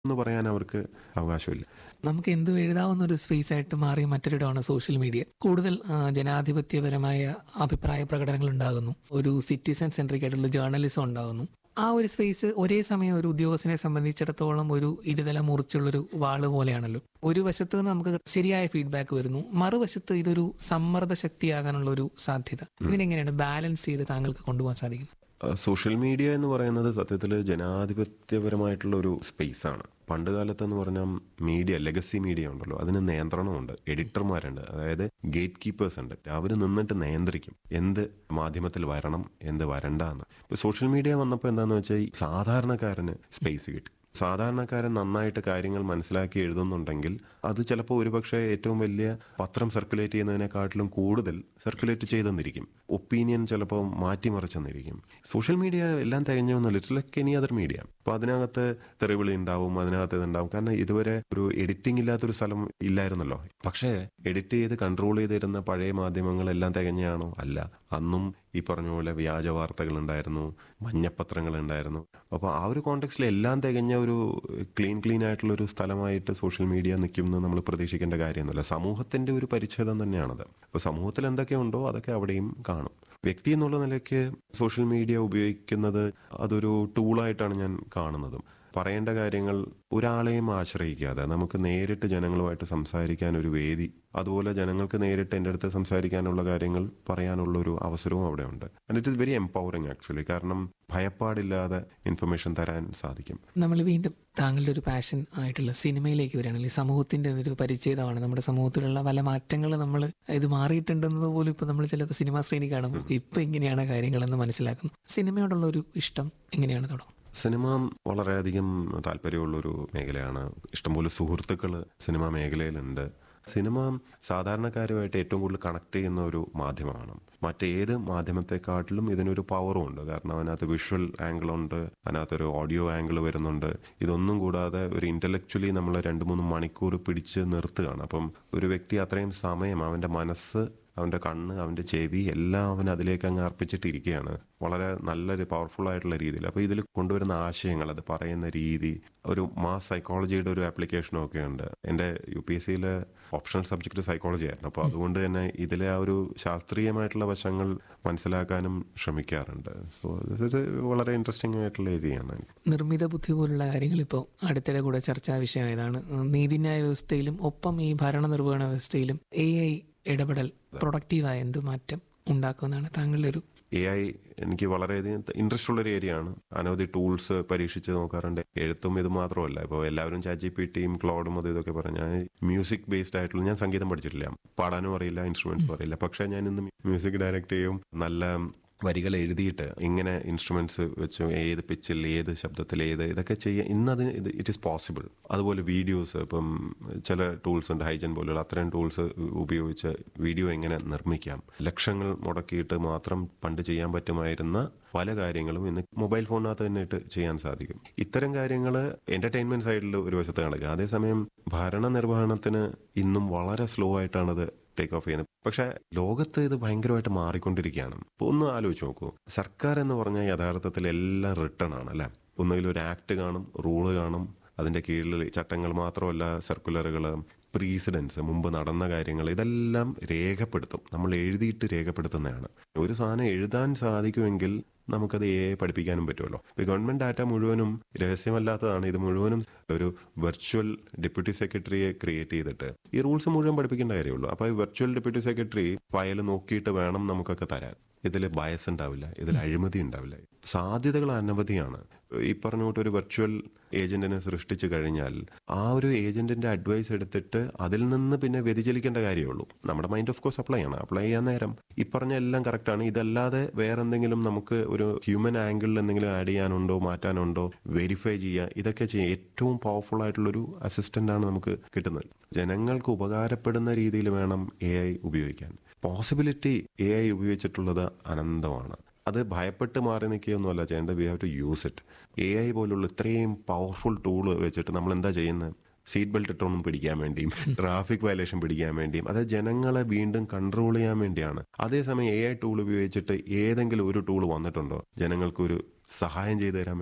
എന്ന് പറയാൻ അവർക്ക് അവകാശമില്ല നമുക്ക് എന്തും എഴുതാവുന്ന ഒരു സ്പേസ് ആയിട്ട് മാറിയ മറ്റൊരിടമാണ് സോഷ്യൽ മീഡിയ കൂടുതൽ ആ, ജനാധിപത്യപരമായ അഭിപ്രായ പ്രകടനങ്ങൾ ഉണ്ടാകുന്നു ഒരു സിറ്റിസൺ സെൻട്രിക് ആയിട്ടുള്ള ജേർണലിസം ഉണ്ടാകുന്നു ആ ഒരു സ്പേസ് ഒരേ സമയം ഒരു ഉദ്യോഗസ്ഥനെ സംബന്ധിച്ചിടത്തോളം ഒരു ഇരുതല മുറിച്ചുള്ളൊരു വാള് പോലെയാണല്ലോ ഒരു വശത്ത് നിന്ന് നമുക്ക് ശരിയായ ഫീഡ്ബാക്ക് വരുന്നു മറുവശത്ത് ഇതൊരു സമ്മർദ്ദ ശക്തിയാകാനുള്ള ഒരു സാധ്യത ഇതിനെങ്ങനെയാണ് ബാലൻസ് ചെയ്ത് താങ്കൾക്ക് കൊണ്ടുപോകാൻ സാധിക്കുന്നത് സോഷ്യൽ മീഡിയ എന്ന് പറയുന്നത് സത്യത്തിൽ ജനാധിപത്യപരമായിട്ടുള്ള ഒരു സ്പേസ് ആണ് പണ്ട് കാലത്ത് എന്ന് പറഞ്ഞാൽ മീഡിയ ലെഗസി മീഡിയ ഉണ്ടല്ലോ അതിന് നിയന്ത്രണമുണ്ട് എഡിറ്റർമാരുണ്ട് അതായത് ഗേറ്റ് കീപ്പേഴ്സ് ഉണ്ട് അവർ നിന്നിട്ട് നിയന്ത്രിക്കും എന്ത് മാധ്യമത്തിൽ വരണം എന്ത് വരണ്ട എന്ന് ഇപ്പൊ സോഷ്യൽ മീഡിയ വന്നപ്പോൾ എന്താണെന്ന് വെച്ചാൽ ഈ സാധാരണക്കാരന് സ്പേസ് കിട്ടി സാധാരണക്കാരൻ നന്നായിട്ട് കാര്യങ്ങൾ മനസ്സിലാക്കി എഴുതുന്നുണ്ടെങ്കിൽ അത് ചിലപ്പോൾ ഒരുപക്ഷെ ഏറ്റവും വലിയ പത്രം സർക്കുലേറ്റ് ചെയ്യുന്നതിനെക്കാട്ടിലും കൂടുതൽ സർക്കുലേറ്റ് ചെയ്തെന്നിരിക്കും ഒപ്പീനിയൻ ചിലപ്പോൾ മാറ്റിമറിച്ചെന്നിരിക്കും സോഷ്യൽ മീഡിയ എല്ലാം തികഞ്ഞൊന്നുമില്ല it's like any other media അപ്പോൾ അതിനകത്ത് തെറിവിളി ഉണ്ടാവും അതിനകത്ത് ഇതുണ്ടാവും കാരണം ഇതുവരെ ഒരു എഡിറ്റിംഗ് ഇല്ലാത്തൊരു സ്ഥലം ഇല്ലായിരുന്നല്ലോ പക്ഷേ എഡിറ്റ് ചെയ്ത് കൺട്രോൾ ചെയ്തിരുന്ന പഴയ മാധ്യമങ്ങളെല്ലാം തികഞ്ഞാണോ അല്ല അന്നും ഈ പറഞ്ഞ പോലെ വ്യാജ വാർത്തകൾ ഉണ്ടായിരുന്നു മഞ്ഞപ്പത്രങ്ങൾ ഉണ്ടായിരുന്നു അപ്പോൾ ആ ഒരു കോണ്ടെക്സ്റ്റിൽ എല്ലാം തികഞ്ഞ ഒരു ക്ലീൻ ക്ലീൻ ആയിട്ടുള്ള ഒരു സ്ഥലമായിട്ട് സോഷ്യൽ മീഡിയ നിൽക്കും എന്ന് നമ്മൾ പ്രതീക്ഷിക്കേണ്ട കാര്യമൊന്നുമില്ല സമൂഹത്തിന്റെ ഒരു പരിച്ഛേദം തന്നെയാണത് അപ്പോൾ സമൂഹത്തിൽ എന്തൊക്കെയുണ്ടോ അതൊക്കെ അവിടെയും കാണും വ്യക്തി എന്നുള്ള നിലയ്ക്ക് സോഷ്യൽ മീഡിയ ഉപയോഗിക്കുന്നത് അതൊരു ടൂളായിട്ടാണ് ഞാൻ കാണുന്നതും പറയേണ്ട കാര്യങ്ങൾ ഒരാളെയും ആശ്രയിക്കാതെ നമുക്ക് നേരിട്ട് ജനങ്ങളുമായിട്ട് സംസാരിക്കാൻ ഒരു വേദി അതുപോലെ ജനങ്ങൾക്ക് നേരിട്ട് എൻ്റെ അടുത്ത് സംസാരിക്കാനുള്ള കാര്യങ്ങൾ പറയാനുള്ള ഒരു അവസരവും അവിടെ ഉണ്ട് and it is very empowering actually കാരണം ഭയപ്പാടില്ലാതെ ഇൻഫർമേഷൻ തരാൻ സാധിക്കും നമ്മൾ വീണ്ടും താങ്കളുടെ ഒരു പാഷൻ ആയിട്ടുള്ള സിനിമയിലേക്ക് വരികയാണെങ്കിൽ സമൂഹത്തിന്റെ ഒരു പരിച്ഛേദമാണ് നമ്മുടെ സമൂഹത്തിലുള്ള പല മാറ്റങ്ങൾ നമ്മൾ ഇത് മാറിയിട്ടുണ്ടെന്നത് പോലും ഇപ്പൊ നമ്മൾ ചിലപ്പോൾ സിനിമാ ശ്രേണി കാണുമ്പോൾ ഇപ്പൊ ഇങ്ങനെയാണ് കാര്യങ്ങളെന്ന് മനസ്സിലാക്കുന്നു സിനിമയോടുള്ള ഒരു ഇഷ്ടം എങ്ങനെയാണ് തുടങ്ങും സിനിമ വളരെയധികം താല്പര്യമുള്ളൊരു മേഖലയാണ് ഇഷ്ടംപോലെ സുഹൃത്തുക്കൾ സിനിമാ മേഖലയിലുണ്ട് സിനിമ സാധാരണക്കാരുമായിട്ട് ഏറ്റവും കൂടുതൽ കണക്ട് ചെയ്യുന്ന ഒരു മാധ്യമമാണ് മറ്റേത് മാധ്യമത്തെക്കാട്ടിലും ഇതിനൊരു പവറും ഉണ്ട് കാരണം അതിനകത്ത് വിഷ്വൽ ആംഗിൾ ഉണ്ട് അതിനകത്തൊരു ഓഡിയോ ആംഗിൾ വരുന്നുണ്ട് ഇതൊന്നും കൂടാതെ ഒരു ഇന്റലക്ച്വലി നമ്മൾ രണ്ട് മൂന്ന് മണിക്കൂർ പിടിച്ച് നിർത്തുകയാണ് അപ്പം ഒരു വ്യക്തി അത്രയും സമയം അവൻ്റെ മനസ്സ് അവൻ്റെ കണ്ണ് അവൻ്റെ ചെവി എല്ലാം അവൻ അതിലേക്ക് അങ്ങ് അർപ്പിച്ചിട്ടിരിക്കുകയാണ് വളരെ നല്ലൊരു പവർഫുൾ ആയിട്ടുള്ള രീതിയിൽ അപ്പോൾ ഇതിൽ കൊണ്ടുവരുന്ന ആശയങ്ങൾ അത് പറയുന്ന രീതി ഒരു മാസ് സൈക്കോളജിയുടെ ഒരു ആപ്ലിക്കേഷനും ഒക്കെ ഉണ്ട് എൻ്റെ യു പി എസ് സിയിലെ ഓപ്ഷണൽ സബ്ജക്റ്റ് സൈക്കോളജി ആയിരുന്നു അപ്പോൾ അതുകൊണ്ട് തന്നെ ഇതിലെ ആ ഒരു ശാസ്ത്രീയമായിട്ടുള്ള വശങ്ങൾ മനസ്സിലാക്കാനും ശ്രമിക്കാറുണ്ട് സോ ഇത് വളരെ ഇൻട്രസ്റ്റിംഗ് ആയിട്ടുള്ള ഏരിയയാണ് നിർമ്മിത ബുദ്ധി പോലുള്ള കാര്യങ്ങൾ ഇപ്പോൾ അടുത്തിടെ കൂടെ ചർച്ചാ വിഷയമായതാണ് നീതിന്യായ വ്യവസ്ഥയിലും ഒപ്പം ഈ ഭരണ നിർവഹണ വ്യവസ്ഥയിലും എ ഐ ഇടപെടൽ പ്രൊഡക്റ്റീവായ എന്ത് മാറ്റം ഉണ്ടാക്കുമെന്നാണ് താങ്കളുടെ ഒരു എ ഐ എനിക്ക് വളരെയധികം ഇൻട്രസ്റ്റ് ഉള്ള ഒരു ഏരിയ ആണ് അനവധി ടൂൾസ് പരീക്ഷിച്ച് നോക്കാറുണ്ട് എഴുത്തും ഇത് മാത്രമല്ല ഇപ്പോൾ എല്ലാവരും ചാറ്റ് ജി പി ടിയും ക്ലോഡും അത് ഇതൊക്കെ പറഞ്ഞ ഞാൻ മ്യൂസിക് ബേസ്ഡ് ആയിട്ടുള്ള ഞാൻ സംഗീതം പഠിച്ചിട്ടില്ല പാടാനും അറിയില്ല ഇൻസ്ട്രുമെന്റ്സും അറിയില്ല പക്ഷേ ഞാൻ ഇന്ന് മ്യൂസിക് ഡയറക്റ്റ് ചെയ്യും നല്ല വരികൾ എഴുതിയിട്ട് ഇങ്ങനെ ഇൻസ്ട്രുമെന്റ്സ് വെച്ച് ഏത് പിച്ചിൽ ഏത് ശബ്ദത്തിൽ ഏത് ഇതൊക്കെ ചെയ്യാൻ ഇന്നതിന് ഇത് ഇറ്റ് ഈസ് പോസിബിൾ അതുപോലെ വീഡിയോസ് ഇപ്പം ചില ടൂൾസ് ഉണ്ട് ഹൈജൻ പോലുള്ള അത്രയും ടൂൾസ് ഉപയോഗിച്ച് വീഡിയോ എങ്ങനെ നിർമ്മിക്കാം ലക്ഷങ്ങൾ മുടക്കിയിട്ട് മാത്രം പണ്ട് ചെയ്യാൻ പറ്റുമായിരുന്ന പല കാര്യങ്ങളും ഇന്ന് മൊബൈൽ ഫോണിനകത്ത് തന്നെ ഇട്ട് ചെയ്യാൻ സാധിക്കും ഇത്തരം കാര്യങ്ങൾ എന്റർടൈൻമെന്റ് സൈഡിൽ ഒരു വശത്ത് നടക്കുക അതേസമയം ഭരണ നിർവഹണത്തിന് ഇന്നും വളരെ സ്ലോ ആയിട്ടാണത് ടേക്ക് ഓഫ് ചെയ്യുന്നത് പക്ഷെ ലോകത്ത് ഇത് ഭയങ്കരമായിട്ട് മാറിക്കൊണ്ടിരിക്കുകയാണ് ഇപ്പോൾ ഒന്ന് ആലോചിച്ച് നോക്കൂ സർക്കാർ എന്ന് പറഞ്ഞാൽ യഥാർത്ഥത്തിൽ എല്ലാം റിട്ടേൺ ആണ് അല്ലേ ഒന്നുകിൽ ഒരു ആക്ട് കാണും റൂള് കാണും അതിന്റെ കീഴിൽ ചട്ടങ്ങൾ മാത്രമല്ല സർക്കുലറുകൾ പ്രീസിഡൻസ് മുമ്പ് നടന്ന കാര്യങ്ങൾ ഇതെല്ലാം രേഖപ്പെടുത്തും നമ്മൾ എഴുതിയിട്ട് രേഖപ്പെടുത്തുന്നതാണ് ഒരു സാധനം എഴുതാൻ സാധിക്കുമെങ്കിൽ നമുക്കത് എ പഠിപ്പിക്കാനും പറ്റുമല്ലോ ഇപ്പൊ ഗവൺമെന്റ് ഡാറ്റ മുഴുവനും രഹസ്യമല്ലാത്തതാണ് ഇത് മുഴുവനും ഒരു വെർച്വൽ ഡെപ്യൂട്ടി സെക്രട്ടറിയെ ക്രിയേറ്റ് ചെയ്തിട്ട് ഈ റൂൾസ് മുഴുവൻ പഠിപ്പിക്കേണ്ട കാര്യമുള്ളൂ അപ്പൊ ഈ വെർച്വൽ ഡെപ്യൂട്ടി സെക്രട്ടറി ഫയൽ നോക്കിയിട്ട് വേണം നമുക്കൊക്കെ തരാൻ ഇതിൽ ബയസ് ഉണ്ടാവില്ല ഇതിൽ അഴിമതി ഉണ്ടാവില്ല സാധ്യതകൾ അനവധിയാണ് ഈ പറഞ്ഞ കൂട്ട് ഒരു വെർച്വൽ ഏജന്റിനെ സൃഷ്ടിച്ചു കഴിഞ്ഞാൽ ആ ഒരു ഏജന്റിന്റെ അഡ്വൈസ് എടുത്തിട്ട് അതിൽ നിന്ന് പിന്നെ വ്യതിചലിക്കേണ്ട കാര്യമുള്ളൂ നമ്മുടെ മൈൻഡ് ഓഫ് കോഴ്സ് അപ്ലൈ ചെയ്യണം അപ്ലൈ ചെയ്യാൻ നേരം ഈ പറഞ്ഞ എല്ലാം കറക്റ്റാണ് ഇതല്ലാതെ വേറെ എന്തെങ്കിലും നമുക്ക് ഒരു ഹ്യൂമൻ ആംഗിളിൽ എന്തെങ്കിലും ആഡ് ചെയ്യാനുണ്ടോ മാറ്റാനുണ്ടോ വെരിഫൈ ചെയ്യുക ഇതൊക്കെ ചെയ്യാം ഏറ്റവും പവർഫുൾ ആയിട്ടുള്ളൊരു അസിസ്റ്റന്റ് ആണ് നമുക്ക് കിട്ടുന്നത് ജനങ്ങൾക്ക് ഉപകാരപ്പെടുന്ന രീതിയിൽ വേണം എ ഐ ഉപയോഗിക്കാൻ പോസിബിലിറ്റി എ ഐ ഉപയോഗിച്ചിട്ടുള്ളത് അനന്തമാണ് അത് ഭയപ്പെട്ട് മാറി നിൽക്കുകയൊന്നുമല്ല ചെയ്യേണ്ടത് we have to use it A I പോലുള്ള ഇത്രയും പവർഫുൾ ടൂള് വെച്ചിട്ട് നമ്മൾ എന്താ ചെയ്യുന്നത് സീറ്റ് ബെൽറ്റ് ഇട്ടൊന്നും പിടിക്കാൻ വേണ്ടിയും ട്രാഫിക് വയലേഷൻ പിടിക്കാൻ വേണ്ടിയും അത് ജനങ്ങളെ വീണ്ടും കൺട്രോൾ ചെയ്യാൻ വേണ്ടിയാണ് അതേസമയം എ ഐ ടൂൾ ഉപയോഗിച്ചിട്ട് ഏതെങ്കിലും ഒരു ടൂൾ വന്നിട്ടുണ്ടോ ജനങ്ങൾക്കൊരു സഹായം ചെയ്തു തരാൻ വേണ്ടി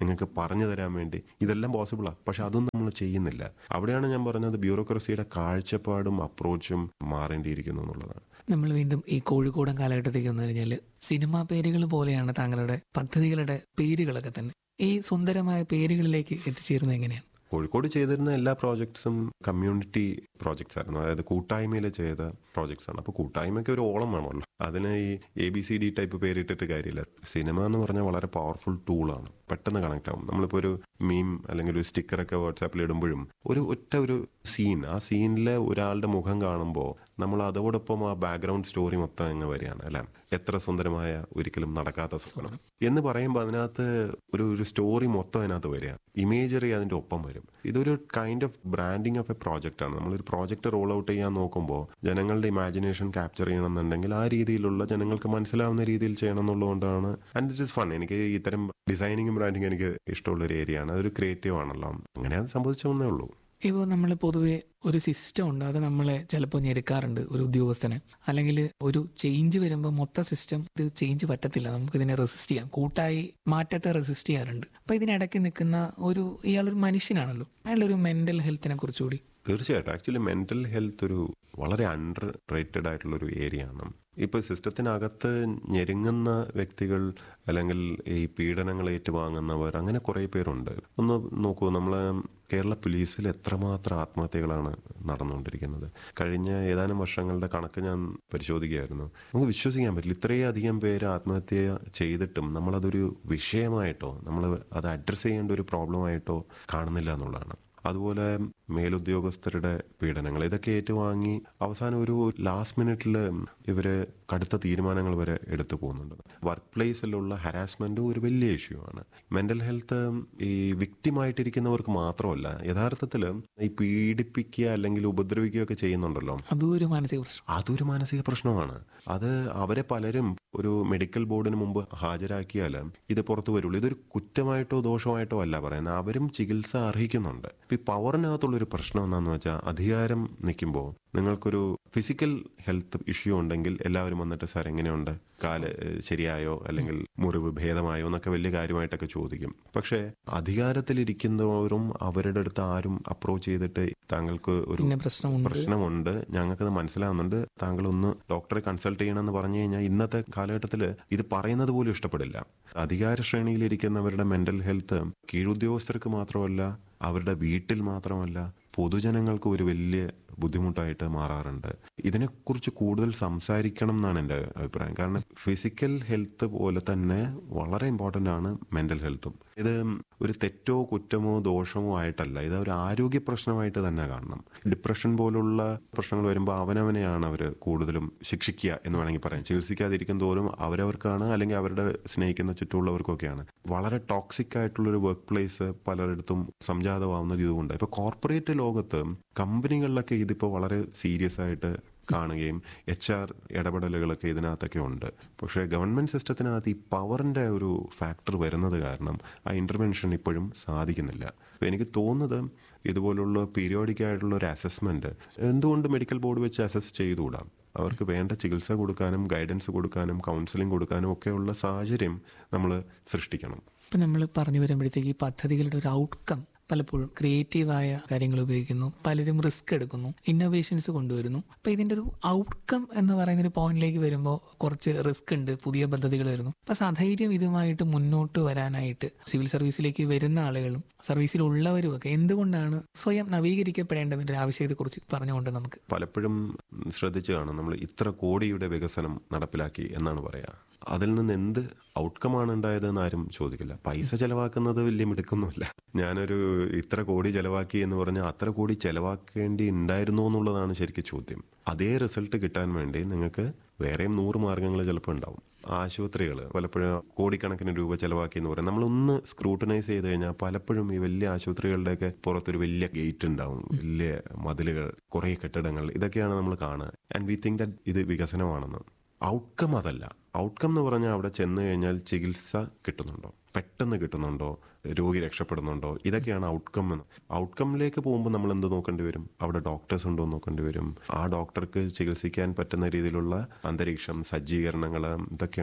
നിങ്ങൾക്ക് പറഞ്ഞു തരാൻ വേണ്ടി ഇതെല്ലാം പോസിബിളാണ് പക്ഷെ അതൊന്നും നമ്മൾ ചെയ്യുന്നില്ല അവിടെയാണ് ഞാൻ പറഞ്ഞത് ബ്യൂറോക്രസിയുടെ കാഴ്ചപ്പാടും അപ്രോച്ചും മാറേണ്ടിയിരിക്കുന്നു എന്നുള്ളതാണ് നമ്മൾ വീണ്ടും ഈ കോഴിക്കോടൻ കാലഘട്ടത്തേക്ക് വന്നു കഴിഞ്ഞാൽ സിനിമാ പേരുകൾ പോലെയാണ് താങ്കളുടെ പദ്ധതികളുടെ പേരുകളൊക്കെ തന്നെ ഈ സുന്ദരമായ പേരുകളിലേക്ക് എത്തിച്ചേരുന്നത് എങ്ങനെയാണ് കോഴിക്കോട് ചെയ്തിരുന്ന എല്ലാ പ്രോജക്ട്സും കമ്മ്യൂണിറ്റി പ്രോജക്ട്സ് ആയിരുന്നു അതായത് കൂട്ടായ്മയിൽ ചെയ്ത പ്രോജക്ട്സ് ആണ് അപ്പോൾ കൂട്ടായ്മയ്ക്ക് ഒരു ഓളം വേണമല്ലോ അതിന് ഈ A B C D type പേരിട്ടിട്ട് കാര്യമില്ല സിനിമ എന്ന് പറഞ്ഞാൽ വളരെ പവർഫുൾ ടൂളാണ് പെട്ടെന്ന് കണക്ട് ആവും നമ്മളിപ്പോൾ ഒരു മീം അല്ലെങ്കിൽ ഒരു സ്റ്റിക്കറൊക്കെ വാട്സാപ്പിൽ ഇടുമ്പോഴും ഒരു ഒറ്റ ഒരു സീൻ ആ സീനിലെ ഒരാളുടെ മുഖം കാണുമ്പോൾ നമ്മൾ അതോടൊപ്പം ആ ബാക്ക്ഗ്രൗണ്ട് സ്റ്റോറി മൊത്തം അങ്ങ് വരികയാണ് അല്ലേ എത്ര സുന്ദരമായ ഒരിക്കലും നടക്കാത്ത സ്വപ്നം എന്ന് പറയുമ്പോൾ അതിനകത്ത് ഒരു ഒരു സ്റ്റോറി മൊത്തം അതിനകത്ത് വരിക ഇമേജറി അതിൻ്റെ ഒപ്പം വരും ഇതൊരു kind of branding of a project ആണ് നമ്മളൊരു പ്രോജക്റ്റ് റോൾ ഔട്ട് ചെയ്യാൻ നോക്കുമ്പോൾ ജനങ്ങളുടെ ഇമാജിനേഷൻ ക്യാപ്ചർ ചെയ്യണമെന്നുണ്ടെങ്കിൽ ആ രീതിയിലുള്ള ജനങ്ങൾക്ക് മനസ്സിലാവുന്ന രീതിയിൽ ചെയ്യണം എന്നുള്ളതുകൊണ്ടാണ് ആൻഡ് ഇറ്റ് ഇസ് ഫൺ എനിക്ക് ഇത്തരം ഡിസൈനിങ്ങും ബ്രാൻഡിങ് എനിക്ക് ഇഷ്ടമുള്ള ഒരു ഏരിയ ആണ് അതൊരു ക്രിയേറ്റീവ് ആണല്ലോ അങ്ങനെ അത് സംഭവിച്ചേ ഉള്ളൂ ഇപ്പോൾ നമ്മൾ പൊതുവെ ഒരു സിസ്റ്റം ഉണ്ട് അത് നമ്മളെ ചിലപ്പോൾ ഞെരുക്കാറുണ്ട് ഒരു ഉദ്യോഗസ്ഥനെ അല്ലെങ്കിൽ ഒരു ചേഞ്ച് വരുമ്പോൾ മൊത്തം സിസ്റ്റം ഇത് ചേഞ്ച് പറ്റത്തില്ല നമുക്ക് ഇതിനെ റെസിസ്റ്റ് ചെയ്യാം കൂട്ടായി മാറ്റത്തെ റെസിസ്റ്റ് ചെയ്യാറുണ്ട് അപ്പോൾ ഇതിനിടയ്ക്ക് നിൽക്കുന്ന ഒരു ഇയാളൊരു മനുഷ്യനാണല്ലോ അയാളുടെ ഒരു മെന്റൽ ഹെൽത്തിനെ കുറിച്ചുകൂടി തീർച്ചയായിട്ടും ആക്ച്വലി മെന്റൽ ഹെൽത്ത് ഒരു വളരെ അണ്ടർ റേറ്റഡ് ആയിട്ടുള്ള ഒരു ഏരിയ ആണ് ഇപ്പൊ സിസ്റ്റത്തിനകത്ത് ഞെരുങ്ങുന്ന വ്യക്തികൾ അല്ലെങ്കിൽ ഈ പീഡനങ്ങൾ ഏറ്റുവാങ്ങുന്നവർ അങ്ങനെ കുറേ പേരുണ്ട് ഒന്ന് നോക്കൂ നമ്മൾ കേരള പോലീസിൽ എത്രമാത്രം ആത്മഹത്യകളാണ് നടന്നുകൊണ്ടിരിക്കുന്നത് കഴിഞ്ഞ ഏതാനും വർഷങ്ങളുടെ കണക്ക് ഞാൻ പരിശോധിക്കുകയായിരുന്നു നമുക്ക് വിശ്വസിക്കാൻ പറ്റില്ല ഇത്രയും അധികം പേര് ആത്മഹത്യ ചെയ്തിട്ടും നമ്മളതൊരു വിഷയമായിട്ടോ നമ്മൾ അത് അഡ്രസ്സ് ചെയ്യേണ്ട ഒരു പ്രോബ്ലമായിട്ടോ കാണുന്നില്ല എന്നുള്ളതാണ് അതുപോലെ മേലുദ്യോഗസ്ഥരുടെ പീഡനങ്ങൾ ഇതൊക്കെ ഏറ്റുവാങ്ങി അവസാനം ഒരു ലാസ്റ്റ് മിനിറ്റിൽ ഇവര് കടുത്ത തീരുമാനങ്ങൾ വരെ എടുത്തു പോകുന്നുണ്ട് വർക്ക് പ്ലേസിലുള്ള ഹരാസ്മെന്റും ഒരു വലിയ ഇഷ്യൂ ആണ് മെന്റൽ ഹെൽത്ത് ഈ വിക്റ്റിമായിട്ടിരിക്കുന്നവർക്ക് മാത്രമല്ല യഥാർത്ഥത്തിൽ ഈ പീഡിപ്പിക്കുക അല്ലെങ്കിൽ ഉപദ്രവിക്കുകയോ ഒക്കെ ചെയ്യുന്നുണ്ടല്ലോ അതും ഒരു മാനസിക പ്രശ്നം അതൊരു മാനസിക പ്രശ്നമാണ് അത് അവരെ പലരും ഒരു മെഡിക്കൽ ബോർഡിന് മുമ്പ് ഹാജരാക്കിയാൽ ഇത് പുറത്തു വരുള്ളൂ ഇതൊരു കുറ്റമായിട്ടോ ദോഷമായിട്ടോ അല്ല പറയുന്നത് അവരും ചികിത്സ അർഹിക്കുന്നുണ്ട് ഇപ്പൊ ഈ പവറിനകത്തുള്ളൊരു പ്രശ്നം എന്താണെന്ന് വെച്ചാൽ അധികാരം നിൽക്കുമ്പോൾ നിങ്ങൾക്കൊരു ഫിസിക്കൽ ഹെൽത്ത് ഇഷ്യൂ ഉണ്ടെങ്കിൽ എല്ലാവരും വന്നിട്ട് സാർ എങ്ങനെയുണ്ട് കാല് ഏഹ്, ശരിയായോ അല്ലെങ്കിൽ മുറിവ് ഭേദമായോ എന്നൊക്കെ വലിയ കാര്യമായിട്ടൊക്കെ ചോദിക്കും പക്ഷേ അധികാരത്തിലിരിക്കുന്നവരും അവരുടെ അടുത്ത് ആരും അപ്രോച്ച് ചെയ്തിട്ട് താങ്കൾക്ക് ഒരു പിന്നെ പ്രശ്നമുണ്ട് പ്രശ്നമുണ്ട് ഞങ്ങൾക്കത് മനസ്സിലാവുന്നുണ്ട് താങ്കൾ ഒന്ന് ഡോക്ടറെ കൺസൾട്ട് ചെയ്യണമെന്ന് പറഞ്ഞു കഴിഞ്ഞാൽ ഇന്നത്തെ കാലഘട്ടത്തിൽ ഇത് പറയുന്നത് പോലും ഇഷ്ടപ്പെടില്ല അധികാര ശ്രേണിയിലിരിക്കുന്നവരുടെ മെന്റൽ ഹെൽത്ത് കീഴുദ്യോഗസ്ഥർക്ക് മാത്രമല്ല അവരുടെ വീട്ടിൽ മാത്രമല്ല പൊതുജനങ്ങൾക്ക് ഒരു വലിയ ബുദ്ധിമുട്ടായിട്ട് മാറാറുണ്ട് ഇതിനെക്കുറിച്ച് കൂടുതൽ സംസാരിക്കണം എന്നാണ് എൻ്റെ അഭിപ്രായം കാരണം ഫിസിക്കൽ ഹെൽത്ത് പോലെ തന്നെ വളരെ ഇമ്പോർട്ടൻ്റ് ആണ് മെൻ്റൽ ഹെൽത്തും ഇത് ഒരു തെറ്റോ കുറ്റമോ ദോഷമോ ആയിട്ടല്ല ഇത് ഒരു ആരോഗ്യ പ്രശ്നമായിട്ട് തന്നെ കാണണം ഡിപ്രഷൻ പോലുള്ള പ്രശ്നങ്ങൾ വരുമ്പോൾ അവനവനെയാണ് അവർ കൂടുതലും ശിക്ഷിക്കുക എന്ന് വേണമെങ്കിൽ പറയാം ചികിത്സിക്കാതിരിക്കും തോറും അവരവർക്കാണ് അല്ലെങ്കിൽ അവരുടെ സ്നേഹിക്കുന്ന ചുറ്റുമുള്ളവർക്കൊക്കെയാണ് വളരെ ടോക്സിക് ആയിട്ടുള്ള ഒരു വർക്ക് പ്ലേസ് പലരിടത്തും സംജാതമാവുന്നത് ഇതുകൊണ്ട് ഇപ്പൊ കോർപ്പറേറ്റ് ലോകത്ത് കമ്പനികളിലൊക്കെ ഇതിപ്പോൾ വളരെ സീരിയസ് ആയിട്ട് കാണുകയും എച്ച് ആർ ഇടപെടലുകളൊക്കെ ഇതിനകത്തൊക്കെ ഉണ്ട് പക്ഷേ ഗവൺമെന്റ് സിസ്റ്റത്തിനകത്ത് ഈ പവറിന്റെ ഒരു ഫാക്ടർ വരുന്നത് കാരണം ആ ഇന്റർവെൻഷൻ ഇപ്പോഴും സാധിക്കുന്നില്ല അപ്പോൾ എനിക്ക് തോന്നുന്നത് ഇതുപോലുള്ള പീരിയോഡിക് ആയിട്ടുള്ള ഒരു അസസ്മെന്റ് എന്തുകൊണ്ട് മെഡിക്കൽ ബോർഡ് വെച്ച് അസസ് ചെയ്തുകൂടാം അവർക്ക് വേണ്ട ചികിത്സ കൊടുക്കാനും ഗൈഡൻസ് കൊടുക്കാനും കൗൺസിലിംഗ് കൊടുക്കാനും ഒക്കെയുള്ള സാഹചര്യം നമ്മൾ സൃഷ്ടിക്കണം ഇപ്പം നമ്മൾ പറഞ്ഞു വരുമ്പോഴത്തേക്ക് ഈ പദ്ധതികളുടെ ഒരു ഔട്ട്കം പലപ്പോഴും ക്രിയേറ്റീവായ കാര്യങ്ങൾ ഉപയോഗിക്കുന്നു പലരും റിസ്ക് എടുക്കുന്നു ഇന്നോവേഷൻസ് കൊണ്ടുവരുന്നു അപ്പം ഇതിൻ്റെ ഒരു ഔട്ട്കം എന്ന് പറയുന്ന ഒരു പോയിന്റിലേക്ക് വരുമ്പോൾ കുറച്ച് റിസ്ക് ഉണ്ട് പുതിയ പദ്ധതികൾ വരുന്നു അപ്പം സധൈര്യം ഇതുമായിട്ട് മുന്നോട്ട് വരാനായിട്ട് സിവിൽ സർവീസിലേക്ക് വരുന്ന ആളുകളും സർവീസിലുള്ളവരും ഒക്കെ എന്തുകൊണ്ടാണ് സ്വയം നവീകരിക്കപ്പെടേണ്ടതിൻ്റെ ആവശ്യത്തെക്കുറിച്ച് പറഞ്ഞുകൊണ്ട് നമുക്ക് പലപ്പോഴും ശ്രദ്ധിച്ചു കാണും നമ്മൾ ഇത്ര കോടിയുടെ വികസനം നടപ്പിലാക്കി എന്നാണ് പറയാ അതിൽ നിന്ന് എന്ത് ഔട്ട്കമാണ് ഉണ്ടായത് എന്ന് ആരും ചോദിക്കില്ല പൈസ ചെലവാക്കുന്നത് വലിയ മിടുക്കൊന്നുമില്ല ഞാനൊരു ഇത്ര കോടി ചെലവാക്കി എന്ന് പറഞ്ഞാൽ അത്ര കോടി ചെലവാക്കേണ്ടി ഉണ്ടായിരുന്നോ എന്നുള്ളതാണ് ശരിക്കും ചോദ്യം അതേ റിസൾട്ട് കിട്ടാൻ വേണ്ടി നിങ്ങൾക്ക് വേറെയും നൂറ് മാർഗങ്ങൾ ചിലപ്പോൾ ഉണ്ടാവും ആശുപത്രികൾ പലപ്പോഴും കോടിക്കണക്കിന് രൂപ ചെലവാക്കി എന്ന് പറയും നമ്മളൊന്ന് സ്ക്രൂട്ടനൈസ് ചെയ്ത് കഴിഞ്ഞാൽ പലപ്പോഴും ഈ വലിയ ആശുപത്രികളുടെയൊക്കെ പുറത്തൊരു വലിയ ഗേറ്റ് ഉണ്ടാവും വലിയ മതിലുകൾ കുറേ കെട്ടിടങ്ങൾ ഇതൊക്കെയാണ് നമ്മൾ കാണുക ആൻഡ് വി തിങ്ക് ദാറ്റ് ഇത് വികസനമാണെന്ന് ഔട്ട്കം അതല്ല ഔട്ട്കം എന്ന് പറഞ്ഞാൽ അവിടെ ചെന്ന് കഴിഞ്ഞാൽ ചികിത്സ കിട്ടുന്നുണ്ടോ പെട്ടെന്ന് കിട്ടുന്നുണ്ടോ രോഗി രക്ഷപ്പെടുന്നുണ്ടോ ഇതൊക്കെയാണ് ഔട്ട്കം എന്ന് ഔട്ട്കമ്മിലേക്ക് പോകുമ്പോൾ നമ്മൾ എന്ത് നോക്കേണ്ടി വരും അവിടെ ഡോക്ടേഴ്സ് ഉണ്ടോ എന്ന് നോക്കേണ്ടി വരും ആ ഡോക്ടർക്ക് ചികിത്സിക്കാൻ പറ്റുന്ന രീതിയിലുള്ള അന്തരീക്ഷം സജ്ജീകരണങ്ങൾ ഇതൊക്കെ ഉണ്ടോ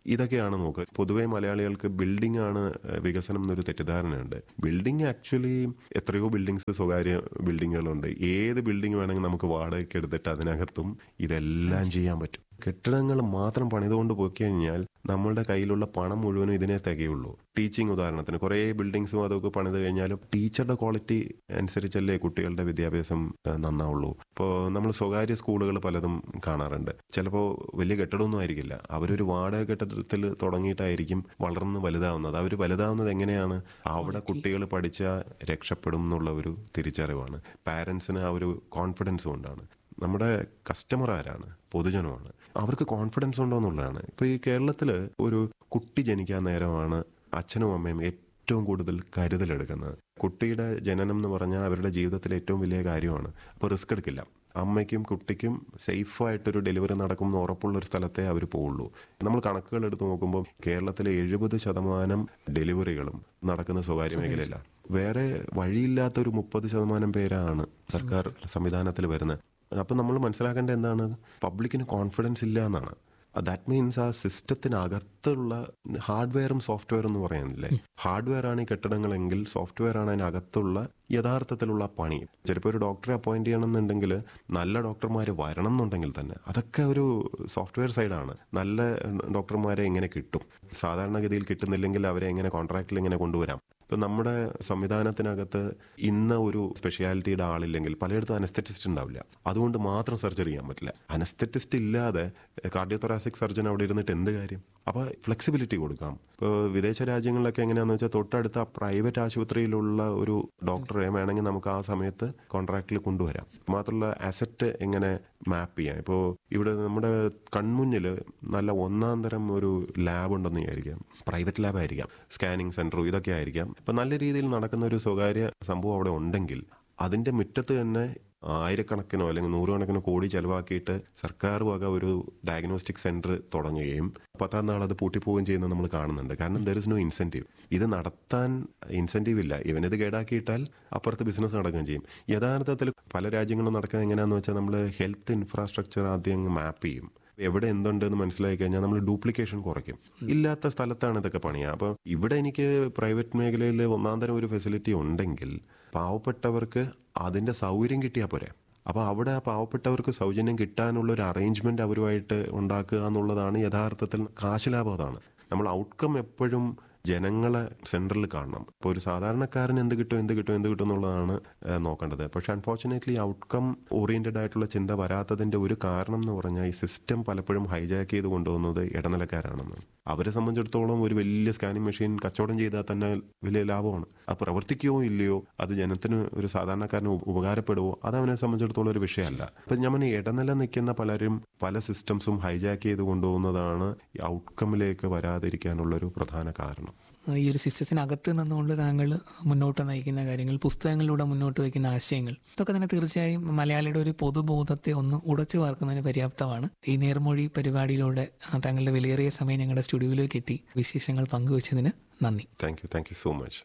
ഇതൊക്കെയാണ് നോക്കുക പൊതുവെ മലയാളികൾക്ക് ബിൽഡിംഗ് ആണ് ഏഹ്, വികസനം എന്നൊരു തെറ്റിദ്ധാരണയുണ്ട് ബിൽഡിംഗ് ആക്ച്വലി എത്രയോ ബിൽഡിങ്സ് സ്വകാര്യ ബിൽഡിങ്ങുകളുണ്ട് ഏത് ബിൽഡിംഗ് വേണമെങ്കിൽ നമുക്ക് വാടകയ്ക്ക് എടുത്തിട്ട് അതിനകത്തും ഇതെല്ലാം ചെയ്യാൻ പറ്റും കെട്ടിടങ്ങൾ മാത്രം പണിതുകൊണ്ട് പോയി കഴിഞ്ഞാൽ നമ്മളുടെ കയ്യിലുള്ള പണം മുഴുവനും ഇതിനെ തികയുള്ളൂ ടീച്ചിങ് ഉദാഹരണത്തിന് കുറേ ബിൽഡിങ്സും അതൊക്കെ പണിത് കഴിഞ്ഞാലും ടീച്ചറുടെ ക്വാളിറ്റി അനുസരിച്ചല്ലേ കുട്ടികളുടെ വിദ്യാഭ്യാസം ഏഹ്, നന്നാവുള്ളൂ ഇപ്പോൾ നമ്മൾ സ്വകാര്യ സ്കൂളുകൾ പലതും കാണാറുണ്ട് ചിലപ്പോൾ വലിയ കെട്ടിടമൊന്നും ആയിരിക്കില്ല അവരൊരു വാടക കെട്ടിടത്തിൽ തുടങ്ങിയിട്ടായിരിക്കും വളർന്ന് വലുതാവുന്നത് അവർ വലുതാവുന്നത് എങ്ങനെയാണ് അവിടെ കുട്ടികൾ പഠിച്ചാൽ രക്ഷപ്പെടും എന്നുള്ള ഒരു തിരിച്ചറിവാണ് പാരൻസിന് ആ ഒരു കോൺഫിഡൻസ് കൊണ്ടാണ് നമ്മുടെ കസ്റ്റമർ ആരാണ് പൊതുജനമാണ് അവർക്ക് കോൺഫിഡൻസ് ഉണ്ടോ എന്നുള്ളതാണ് ഇപ്പോൾ ഈ കേരളത്തിൽ ഒരു കുട്ടി ജനിക്കാൻ നേരമാണ് അച്ഛനും അമ്മയും ഏറ്റവും കൂടുതൽ കരുതലെടുക്കുന്നത് കുട്ടിയുടെ ജനനം എന്ന് പറഞ്ഞാൽ അവരുടെ ജീവിതത്തിലെ ഏറ്റവും വലിയ കാര്യമാണ് അപ്പോൾ റിസ്ക് എടുക്കില്ല അമ്മയ്ക്കും കുട്ടിക്കും സേഫായിട്ടൊരു ഡെലിവറി നടക്കും എന്ന് ഉറപ്പുള്ള ഒരു സ്ഥലത്തെ അവർ പോവുള്ളൂ നമ്മൾ കണക്കുകൾ എടുത്ത് നോക്കുമ്പോൾ കേരളത്തിലെ എഴുപത് ശതമാനം ഡെലിവറികളും നടക്കുന്ന സ്വകാര്യ മേഖലയില്ല വേറെ വഴിയില്ലാത്ത ഒരു മുപ്പത് ശതമാനം പേരാണ് സർക്കാർ സംവിധാനത്തിൽ വരുന്നത് അപ്പം നമ്മൾ മനസ്സിലാക്കേണ്ടത് എന്താണ് പബ്ലിക്കിന് കോൺഫിഡൻസ് ഇല്ല എന്നാണ് ദാറ്റ് മീൻസ് ആ സിസ്റ്റത്തിനകത്തുള്ള ഹാർഡ്വെയറും സോഫ്റ്റ്വെയറും എന്ന് പറയുന്നില്ലേ ഹാർഡ്വെയർ ആണ് ഈ കെട്ടിടങ്ങളെങ്കിൽ സോഫ്റ്റ്വെയർ ആണ് അതിനകത്തുള്ള യഥാർത്ഥത്തിലുള്ള പണി ചിലപ്പോൾ ഒരു ഡോക്ടറെ അപ്പോയിന്റ് ചെയ്യണമെന്നുണ്ടെങ്കിൽ നല്ല ഡോക്ടർമാർ വരണം എന്നുണ്ടെങ്കിൽ തന്നെ അതൊക്കെ ഒരു സോഫ്റ്റ്വെയർ സൈഡാണ് നല്ല ഡോക്ടർമാരെ എങ്ങനെ കിട്ടും സാധാരണഗതിയിൽ കിട്ടുന്നില്ലെങ്കിൽ അവരെ എങ്ങനെ കോൺട്രാക്റ്റിൽ എങ്ങനെ കൊണ്ടുവരാം ഇപ്പം നമ്മുടെ സംവിധാനത്തിനകത്ത് ഇന്ന ഒരു സ്പെഷ്യാലിറ്റിയുടെ ആളില്ലെങ്കിൽ പലയിടത്തും അനസ്തെറ്റിസ്റ്റ് ഉണ്ടാവില്ല അതുകൊണ്ട് മാത്രം സർജറി ചെയ്യാൻ പറ്റില്ല അനസ്തെറ്റിസ്റ്റ് ഇല്ലാതെ കാർഡിയോതൊറാസിക് സർജൻ അവിടെ ഇരുന്നിട്ട് എന്ത് കാര്യം അപ്പോൾ ഫ്ലെക്സിബിലിറ്റി കൊടുക്കാം ഇപ്പോൾ വിദേശ രാജ്യങ്ങളിലൊക്കെ എങ്ങനെയാണെന്ന് വെച്ചാൽ തൊട്ടടുത്ത പ്രൈവറ്റ് ആശുപത്രിയിലുള്ള ഒരു ഡോക്ടറെ വേണമെങ്കിൽ നമുക്ക് ആ സമയത്ത് കോൺട്രാക്റ്റിൽ കൊണ്ടുവരാം മാത്രമല്ല അസറ്റ് എങ്ങനെ മാപ്പ് ചെയ്യാം ഇപ്പോൾ ഇവിടെ നമ്മുടെ കൺമുന്നിൽ നല്ല ഒന്നാം തരം ഒരു ലാബ് ഉണ്ടെന്ന് വിചാരിക്കാം പ്രൈവറ്റ് ലാബ് ആയിരിക്കാം സ്കാനിങ് സെൻറ്ററും ഇതൊക്കെ ആയിരിക്കാം ഇപ്പം നല്ല രീതിയിൽ നടക്കുന്ന ഒരു സ്വകാര്യ സംഭവം അവിടെ ഉണ്ടെങ്കിൽ അതിൻ്റെ മുറ്റത്ത് തന്നെ ആയിരക്കണക്കിനോ അല്ലെങ്കിൽ നൂറുകണക്കിനോ കോടി ചെലവാക്കിയിട്ട് സർക്കാർ വക ഒരു ഡയഗ്നോസ്റ്റിക് സെന്റർ തുടങ്ങുകയും പത്താം നാൾ അത് പൂട്ടിപ്പോവുകയും ചെയ്യുന്നത് നമ്മൾ കാണുന്നുണ്ട് കാരണം ദർ ഇസ് നോ ഇൻസെൻറ്റീവ് ഇത് നടത്താൻ ഇൻസെൻറ്റീവ് ഇല്ല ഇവനിത് കേടാക്കിയിട്ടാൽ അപ്പുറത്ത് ബിസിനസ് നടക്കുകയും ചെയ്യും യഥാർത്ഥത്തിൽ പല രാജ്യങ്ങളും നടക്കുന്നത് എങ്ങനെയാണെന്ന് വെച്ചാൽ നമ്മൾ ഹെൽത്ത് ഇൻഫ്രാസ്ട്രക്ചർ ആദ്യം മാപ്പ് ചെയ്യും എവിടെ എന്തുണ്ടെന്ന് മനസ്സിലാക്കി കഴിഞ്ഞാൽ നമ്മൾ ഡ്യൂപ്ലിക്കേഷൻ കുറയ്ക്കും ഇല്ലാത്ത സ്ഥലത്താണ് ഇതൊക്കെ പണിയുക അപ്പോൾ ഇവിടെ എനിക്ക് പ്രൈവറ്റ് മേഖലയിൽ ഒന്നാം തരം ഒരു ഫെസിലിറ്റി ഉണ്ടെങ്കിൽ പാവപ്പെട്ടവർക്ക് അതിൻ്റെ സൗകര്യം കിട്ടിയാൽ പോരെ അപ്പോൾ അവിടെ ആ പാവപ്പെട്ടവർക്ക് സൗജന്യം കിട്ടാനുള്ള ഒരു അറേഞ്ച്മെന്റ് അവരുമായിട്ട് ഉണ്ടാക്കുക എന്നുള്ളതാണ് യഥാർത്ഥത്തിൽ കാശ് ലാഭം അതാണ് നമ്മൾ ഔട്ട്കം എപ്പോഴും ജനങ്ങളെ സെൻട്രൽ കാണണം ഇപ്പോൾ ഒരു സാധാരണക്കാരന് എന്ത് കിട്ടും എന്ത് കിട്ടും എന്ത് കിട്ടും എന്നുള്ളതാണ് ഏഹ്, നോക്കേണ്ടത് പക്ഷെ അൺഫോർച്ചുനേറ്റ്ലി ഔട്ട്കം ഓറിയന്റഡ് ആയിട്ടുള്ള ചിന്ത വരാത്തതിന്റെ ഒരു കാരണം എന്ന് പറഞ്ഞാൽ ഈ സിസ്റ്റം പലപ്പോഴും ഹൈജാക്ക് ചെയ്ത് കൊണ്ടുപോകുന്നത് ഇടനിലക്കാരാണെന്ന് അവരെ സംബന്ധിച്ചിടത്തോളം ഒരു വലിയ സ്കാനിങ് മെഷീൻ കച്ചവടം ചെയ്താൽ തന്നെ വലിയ ലാഭമാണ് അത് പ്രവർത്തിക്കുകയോ ഇല്ലയോ അത് ജനത്തിന് ഒരു സാധാരണക്കാരന് ഉപ- ഉപകാരപ്പെടുവോ അത് അവനെ സംബന്ധിച്ചിടത്തോളം ഒരു വിഷയമല്ല ഇപ്പം ഞാൻ പറഞ്ഞ ഇടനില നിൽക്കുന്ന പലരും പല സിസ്റ്റംസും ഹൈജാക്ക് ചെയ്ത് കൊണ്ടുപോകുന്നതാണ് ഈ ഔട്ട്കമ്മിലേക്ക് വരാതിരിക്കാനുള്ള ഒരു പ്രധാന കാരണം ഈ ഒരു സിസ്റ്റത്തിനകത്ത് നിന്നുകൊണ്ട് താങ്കൾ മുന്നോട്ട് നയിക്കുന്ന കാര്യങ്ങൾ പുസ്തകങ്ങളിലൂടെ മുന്നോട്ട് വയ്ക്കുന്ന ആശയങ്ങൾ ഇതൊക്കെ തന്നെ തീർച്ചയായും മലയാളിയുടെ ഒരു പൊതുബോധത്തെ ഒന്ന് ഉടച്ചു വാർക്കുന്നതിന് പര്യാപ്തമാണ് ഈ നേർമൊഴി പരിപാടിയിലൂടെ ആ, താങ്കളുടെ വിലയേറിയ സമയം ഞങ്ങളുടെ സ്റ്റുഡിയോയിലേക്ക് എത്തി വിശേഷങ്ങൾ പങ്കുവച്ചതിന് നന്ദി thank you thank you so much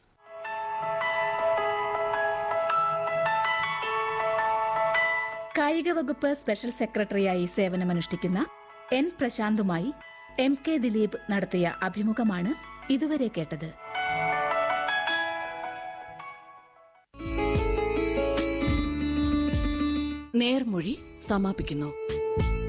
കായിക വകുപ്പ് സ്പെഷ്യൽ സെക്രട്ടറിയായി സേവനമനുഷ്ഠിക്കുന്ന എൻ പ്രശാന്തുമായി എം കെ ദിലീപ് നടത്തിയ അഭിമുഖമാണ് ഇതുവരെ കേട്ടത് നേർമൊഴി സമാപിക്കുന്നു